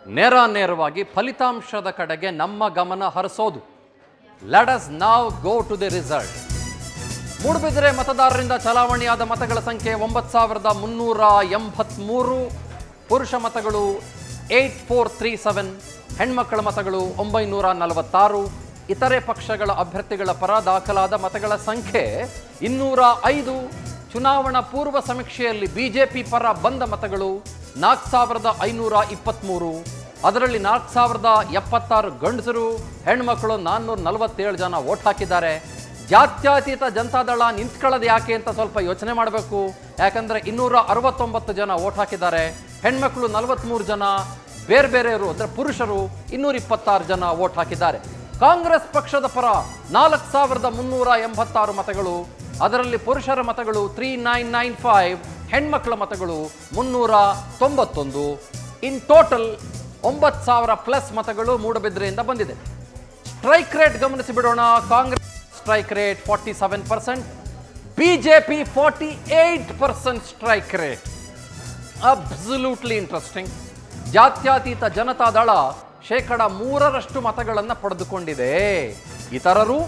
ನೇರ ನೇರವಾಗಿ ಫಲಿತಾಂಶದ ಕಡೆಗೆ ನಮ್ಮ ಗಮನ ಹರಿಸೋದು let us now go to the result Moodbidri ಮತದಾರರಿಂದ ಚಲಾವಣೆಯಾದ ಮತಗಳ ಸಂಖ್ಯೆ ಒಂಬತ್ತು ಸಾವಿರದ ಮುನ್ನೂರ ಎಂಬತ್ತ್ಮೂರು ಪುರುಷ ಮತಗಳು ಏಯ್ಟ್ ಫೋರ್ ತ್ರೀ ಸೆವೆನ್ ಹೆಣ್ಮಕ್ಕಳ ಮತಗಳು ಒಂಬೈನೂರ ನಲವತ್ತಾರು ಇತರೆ ಪಕ್ಷಗಳ ಅಭ್ಯರ್ಥಿಗಳ ಪರ ದಾಖಲಾದ ಮತಗಳ ಸಂಖ್ಯೆ ಇನ್ನೂರ ಐದು ಚುನಾವಣಾ ಪೂರ್ವ ಸಮೀಕ್ಷೆಯಲ್ಲಿ ಬಿಜೆಪಿ ಪರ ಬಂದ ಮತಗಳು ನಾಲ್ಕು ಸಾವಿರದ ಐನೂರ ಇಪ್ಪತ್ತ್ಮೂರು ಅದರಲ್ಲಿ ನಾಲ್ಕು ಸಾವಿರದ ಎಪ್ಪತ್ತಾರು ಗಂಡಸರು ಹೆಣ್ಮಕ್ಳು ನಾನ್ನೂರ ನಲವತ್ತೇಳು ಜನ ವೋಟ್ ಹಾಕಿದ್ದಾರೆ ಜಾತ್ಯತೀತ ಜನತಾದಳ ನಿಂತ್ಕೊಳ್ಳೋದು ಯಾಕೆ ಅಂತ ಸ್ವಲ್ಪ ಯೋಚನೆ ಮಾಡಬೇಕು ಯಾಕಂದ್ರೆ ಇನ್ನೂರ ಅರವತ್ತೊಂಬತ್ತು ಜನ ವೋಟ್ ಹಾಕಿದ್ದಾರೆ ಹೆಣ್ಮಕ್ಳು ನಲವತ್ತ್ಮೂರು ಜನ ಬೇರೆ ಬೇರೆಯವರು ಅಂದರೆ ಪುರುಷರು ಇನ್ನೂರ ಇಪ್ಪತ್ತಾರು ಜನ ವೋಟ್ ಹಾಕಿದ್ದಾರೆ ಕಾಂಗ್ರೆಸ್ ಪಕ್ಷದ ಪರ ನಾಲ್ಕು ಸಾವಿರದ ಮುನ್ನೂರ ಎಂಬತ್ತಾರು ಮತಗಳು ಅದರಲ್ಲಿ ಪುರುಷರ ಮತಗಳು ತ್ರೀ ನೈನ್ ನೈನ್ ಫೈವ್ ಹೆಣ್ಮಕ್ಳ ಮತಗಳು ಮುನ್ನೂರ ತೊಂಬತ್ತೊಂದು ಇನ್ ಟೋಟಲ್ ಒಂಬತ್ತು ಸಾವಿರ ಪ್ಲಸ್ ಮತಗಳು ಮೂಡಬಿದ್ರೆಯಿಂದ ಬಂದಿದೆ ಸ್ಟ್ರೈಕ್ ರೇಟ್ ಗಮನಿಸಿ ಬಿಡೋಣ Congress strike rate forty seven percent BJP forty eight percent strike rate absolutely interesting Jatyatita Janata Dal ಶೇಕಡ ಮೂರರಷ್ಟು ಮತಗಳನ್ನು ಪಡೆದುಕೊಂಡಿದೆ ಇತರರು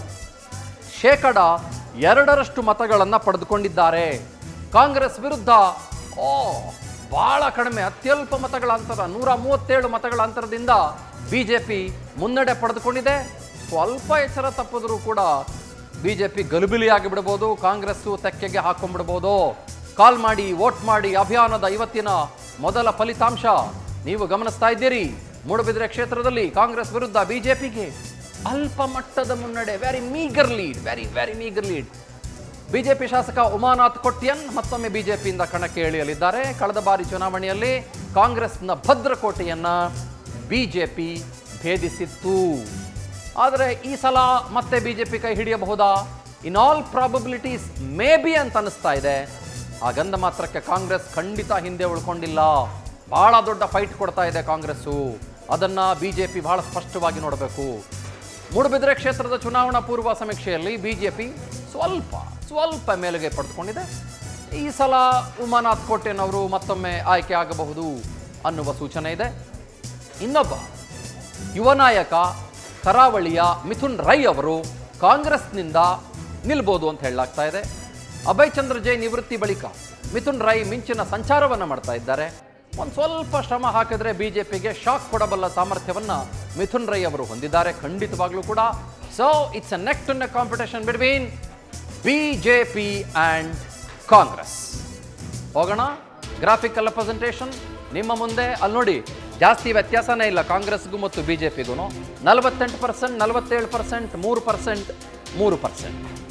ಶೇಕಡ ಎರಡರಷ್ಟು ಮತಗಳನ್ನು ಪಡೆದುಕೊಂಡಿದ್ದಾರೆ ಕಾಂಗ್ರೆಸ್ ವಿರುದ್ಧ ಓ ಬಹಳ ಕಡಿಮೆ ಅತ್ಯಲ್ಪ ಮತಗಳ ಅಂತರ ನೂರ ಮೂವತ್ತೇಳು ಮತಗಳ ಅಂತರದಿಂದ ಬಿಜೆಪಿ ಮುನ್ನಡೆ ಪಡೆದುಕೊಂಡಿದೆ ಸ್ವಲ್ಪ ಎಚ್ಚರ ತಪ್ಪಿದ್ರೂ ಕೂಡ ಬಿಜೆಪಿ ಗಲಿಬಿಲಿಯಾಗಿ ಬಿಡ್ಬೋದು ಕಾಂಗ್ರೆಸ್ಸು ತೆಕ್ಕೆಗೆ ಹಾಕೊಂಡ್ಬಿಡ್ಬೋದು ಕಾಲ್ ಮಾಡಿ ವೋಟ್ ಮಾಡಿ ಅಭಿಯಾನದ ಇವತ್ತಿನ ಮೊದಲ ಫಲಿತಾಂಶ ನೀವು ಗಮನಿಸ್ತಾ ಇದ್ದೀರಿ ಮೂಡಬಿದ್ರೆ ಕ್ಷೇತ್ರದಲ್ಲಿ ಕಾಂಗ್ರೆಸ್ ವಿರುದ್ಧ ಬಿಜೆಪಿಗೆ ಅಲ್ಪ ಮಟ್ಟದ ಮುನ್ನಡೆ very meagre lead very very meagre lead BJP ಶಾಸಕ ಉಮಾನಾಥ್ ಕೊಟ್ಯನ್ ಮತ್ತೊಮ್ಮೆ ಬಿಜೆಪಿಯಿಂದ ಕಣಕ್ಕೆ ಇಳಿಯಲಿದ್ದಾರೆ ಕಳೆದ ಬಾರಿ ಚುನಾವಣೆಯಲ್ಲಿ ಕಾಂಗ್ರೆಸ್ನ ಭದ್ರಕೋಟೆಯನ್ನ ಬಿಜೆಪಿ ಭೇದಿಸಿತ್ತು ಆದರೆ ಈ ಸಲ ಮತ್ತೆ ಬಿಜೆಪಿ ಕೈ ಹಿಡಿಯಬಹುದಾ in all probabilities may be ಅಂತ ಅನಿಸ್ತಾ ಇದೆ ಆ ಗಂಧ ಮಾತ್ರಕ್ಕೆ ಕಾಂಗ್ರೆಸ್ ಖಂಡಿತ ಹಿಂದೆ ಉಳ್ಕೊಂಡಿಲ್ಲ ಬಹಳ ದೊಡ್ಡ ಫೈಟ್ ಕೊಡ್ತಾ ಇದೆ ಕಾಂಗ್ರೆಸ್ಸು ಅದನ್ನ ಬಿಜೆಪಿ ಬಹಳ ಸ್ಪಷ್ಟವಾಗಿ ನೋಡಬೇಕು ಮೂಡುಬಿದಿರೆ ಕ್ಷೇತ್ರದ ಚುನಾವಣಾ ಪೂರ್ವ ಸಮೀಕ್ಷೆಯಲ್ಲಿ ಬಿಜೆಪಿ ಸ್ವಲ್ಪ ಸ್ವಲ್ಪ ಮೇಲುಗೈ ಪಡೆದುಕೊಂಡಿದೆ ಈ ಸಲ ಉಮಾನಾಥ್ ಕೋಟೆನವರು ಮತ್ತೊಮ್ಮೆ ಆಯ್ಕೆ ಆಗಬಹುದು ಅನ್ನುವ ಸೂಚನೆ ಇದೆ ಇನ್ನೊಬ್ಬ ಯುವ ನಾಯಕ ಕರಾವಳಿಯ ಮಿಥುನ್ ರೈ ಅವರು ಕಾಂಗ್ರೆಸ್ನಿಂದ ನಿಲ್ಬೋದು ಅಂತ ಹೇಳಲಾಗ್ತಾ ಇದೆ ಅಭಯ್ ಚಂದ್ರ ಜೈ ನಿವೃತ್ತಿ ಬಳಿಕ ಮಿಥುನ್ ರೈ ಮಿಂಚಿನ ಸಂಚಾರವನ್ನು ಮಾಡ್ತಾ ಇದ್ದಾರೆ ಒಂದು ಸ್ವಲ್ಪ ಶ್ರಮ ಹಾಕಿದ್ರೆ ಬಿಜೆಪಿಗೆ ಶಾಕ್ ಕೊಡಬಲ್ಲ ಸಾಮರ್ಥ್ಯವನ್ನ ಮಿಥುನ್ ರೈ ಅವರು ಹೊಂದಿದ್ದಾರೆ ಖಂಡಿತವಾಗ್ಲೂ ಕೂಡ so it's a neck to neck competition between BJP and Congress ಹೋಗೋಣ ಗ್ರಾಫಿಕಲ್ ರೆಪ್ರೆಸೆಂಟೇಷನ್ ನಿಮ್ಮ ಮುಂದೆ ಅಲ್ಲಿ ನೋಡಿ ಜಾಸ್ತಿ ವ್ಯತ್ಯಾಸನೇ ಇಲ್ಲ ಕಾಂಗ್ರೆಸ್ಗೂ ಮತ್ತು ಬಿಜೆಪಿಗೂ ನಲವತ್ತೆಂಟು ಪರ್ಸೆಂಟ್ ನಲವತ್ತೇಳು ಪರ್ಸೆಂಟ್ ಮೂರು ಪರ್ಸೆಂಟ್ ಮೂರು ಪರ್ಸೆಂಟ್